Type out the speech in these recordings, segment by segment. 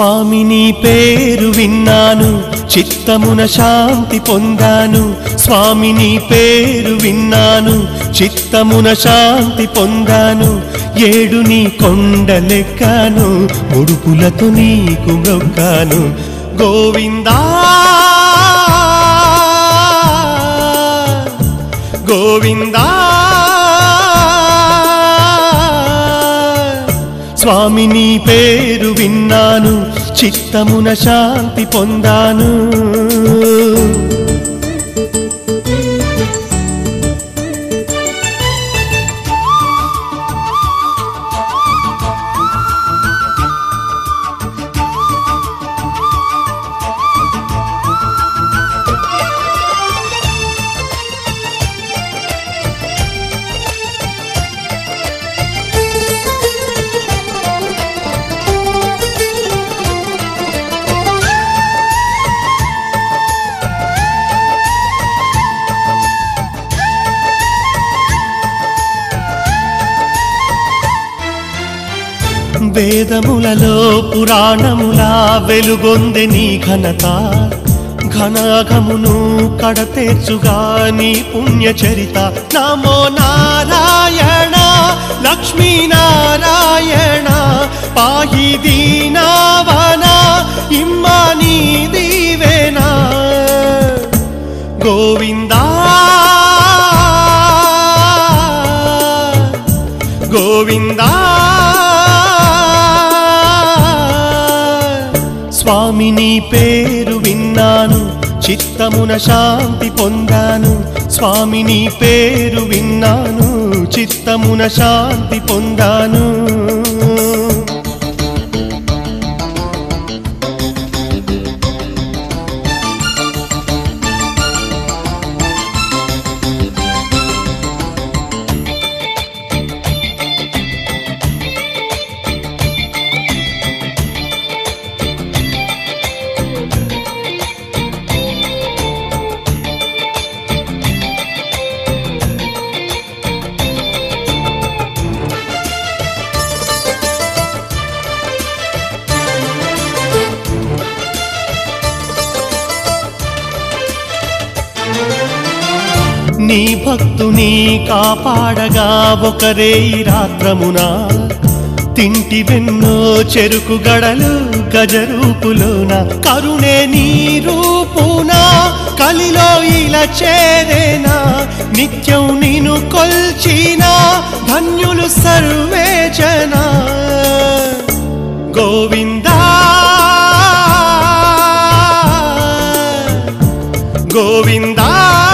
స్వామి నీ పేరు విన్నాను చిత్తమున శాంతి పొందాను స్వామి నీ పేరు విన్నాను చిత్తమున శాంతి పొందాను ఏడు నీ కొండలెక్కాను ముడుపులతో నీకు మొక్కాను గోవిందా గోవిందా స్వామి నీ పేరు విన్నాను చిత్తమున శాంతి పొందాను వేదములలో పురాణములా వెలుగొందె నీ ఘనత ఘనాఘమును కడతేర్చుగా నీ పుణ్యచరిత నమో నారాయణ లక్ష్మీ నారాయణ పాయి దీనావన ఇమ్మా నీ దీవెనా గోవిందా గోవిందా స్వామి నీ పేరు విన్నాను చిత్తమున శాంతి పొందాను స్వామి నీ పేరు విన్నాను చిత్తమున శాంతి పొందాను నీ భక్తుని కాపాడగా ఒకరే ఈ రాత్రమున తింటి వెన్నో చెరుకు గడలు గజరూపులోన కరుణే నీ రూపున కలిలో ఇలా చేరేనా నిత్యం నిన్ను కొల్చిన ధన్యులు సర్వే జన గోవిందా గోవిందా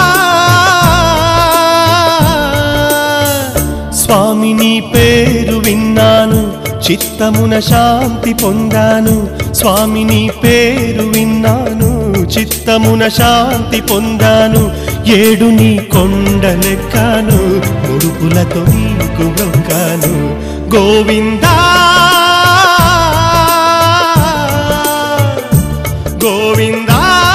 స్వామి నీ పేరు విన్నాను చిత్తమున శాంతి పొందాను స్వామి నీ పేరు విన్నాను చిత్తమున శాంతి పొందాను ఏడు నీ కొండలెక్కాను ముడుపులతో నీకు మొక్కాను గోవిందా గోవిందా